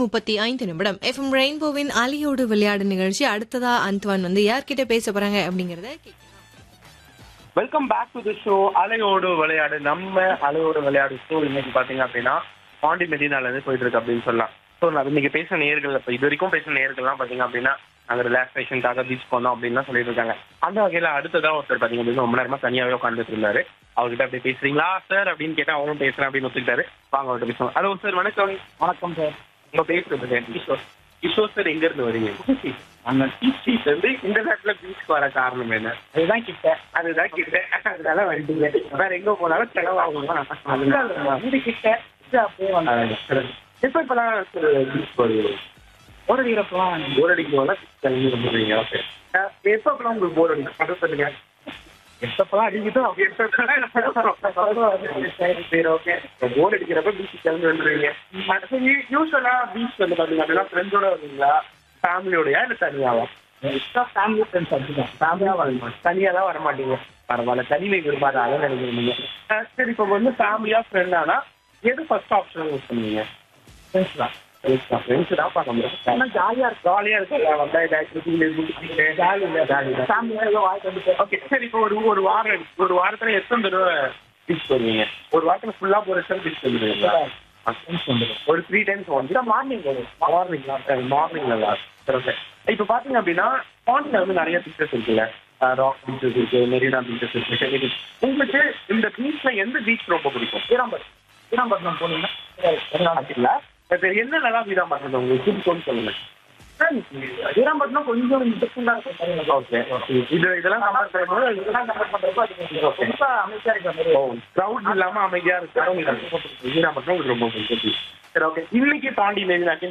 முப்பத்தி ஐந்து நிமிடம் எஃப்எம் ரெயின்போவின் அலியோடு விளையாடு நிகழ்ச்சி அடுத்ததா அந்த்வான் வந்து யார்கிட்ட பேச போறாங்க அப்படிங்கறத கேட்கலாம். Welcome back to the show அலையோடு விளையாடு நம்ம அலையோடு விளையாடு ஷோ இன்னைக்கு பாத்தீங்க அப்படின்னா பாண்டி மெரினால இருந்து போயிட்டு இருக்கு அப்படின்னு சொல்லலாம் ஸோ நான் இன்னைக்கு பேசின நேர்கள் இப்போ இது வரைக்கும் பேசின நேர்கள்லாம் பாத்தீங்க அப்படின்னா நாங்கள் ரிலாக்ஸேஷனுக்காக பீச் போனோம் அப்படின்லாம் சொல்லிட்டு இருக்காங்க அந்த வகையில அடுத்ததா ஒருத்தர் பாத்தீங்க அப்படின்னா ரொம்ப நேரமா தனியாவே உட்காந்துட்டு இருந்தாரு அவர்கிட்ட அப்படி பேசுறீங்களா சார் அப்படின்னு கேட்டா அவரும் பேசுறேன் அப்படின்னு ஒத்துக்கிட்டாரு வாங்க அவர்கிட்ட பேசுவோம் ஹலோ சார் வணக்கம் வணக்கம் சார் உங்க பேசுறது கிஷோர் கிஷோர் சார் எங்க இருந்து வரீங்க அந்த பீச் வந்து இந்த நேரத்துல பீச்சுக்கு வர காரணம் என்ன அதுதான் கிட்ட அதுதான் கிட்ட அதனால வந்துட்டீங்க வேற எங்க போனாலும் செலவாகுமா வீடு கிட்ட இது அப்படியே வந்து இப்ப இப்பெல்லாம் பீச் போடுவீங்க ஒரு வீரப்பெல்லாம் போர் அடிக்கும் கிளம்பி வந்துடுவீங்க ஓகே எப்ப இப்பெல்லாம் உங்களுக்கு போர் அடிக்கும் அதை சொல்லுங்க எப்பப்பெல்லாம் அடிக்குதோ சரி ஓகே போர் அடிக்கிறப்ப பீச் கிளம்பி வந்துடுவீங்க அடுத்து யூஸ்வலா பீச் வந்து பாத்தீங்க அப்படின்னா ஃப்ரெண்ட்ஸோட வருவீங்களா ஃபேமிலியோடயா இல்ல தனியாவா ஃபேமிலி ஃப்ரெண்ட்ஸ் அப்படிதான் ஃபேமிலியா வரணும் தனியா தான் வர மாட்டீங்க பரவாயில்ல தனிமை விரும்பாத அதை நினைக்கிறீங்க அஹ் சரி இப்போ வந்து ஃபேமிலியா ஃப்ரெண்டானா எது ஃபர்ஸ்ட் ஆப்ஷன் யூஸ் பண்ணுவீங்க ஃப்ரெண்ட்ஸ் தான் ஃப்ரெண்ட்ஸ் தான் பார்க்க முடியும் ஆனா ஜாலியா இருக்கும் ஜாலியா இருக்கு வந்தா ஏதாச்சும் ஜாலி இல்லை ஜாலி தான் ஃபேமிலியா ஏதோ வாய்ப்பு வந்து ஓகே சரி இப்போ ஒரு ஒரு வாரம் ஒரு வாரத்துல எத்தனை தடவை பீச் போவீங்க ஒரு வாரத்துல ஃபுல்லா போற இடத்துல பீச் வந்துருவீங்களா ஃப்ரெண்ட்ஸ் வந்துடும் ஒரு த்ரீ டைம்ஸ் வந்து மார்னிங் வரும் மார்னிங்ல மார்னிங்ல சரி ஓகே இப்போ பாத்தீங்க அப்படின்னா பாண்டில வந்து நிறைய பீச்சஸ் இருக்குல்ல ராக் பீச்சஸ் இருக்கு மெரினா பீச்சஸ் இருக்கு ஷெல்லி beach. உங்களுக்கு இந்த பீச்ல எந்த பீச் ரொம்ப பிடிக்கும் வீராம்பரம் வீராம்பரம் போனீங்கன்னா அப்படிங்களா இப்போ என்னென்னலாம் வீடா மாட்டது உங்களுக்கு கூப்பிட்டு சொல்லுங்க வீராம்பரம் கொஞ்சம் டிஃப்ரெண்டா இருக்கும் ஓகே இது இதெல்லாம் கம்பேர் பண்ணும்போது இதெல்லாம் கம்பேர் பண்றப்ப அது கொஞ்சம் ரொம்ப அமைதியா இருக்கிற மாதிரி இருக்கும். க்ரௌட் இல்லாம அமைதியா இருக்கு வீடா மட்டும் உங்களுக்கு ரொம்ப பிடிக்கும் சரி ஓகே இன்னைக்கு தாண்டி மெரினாக்கு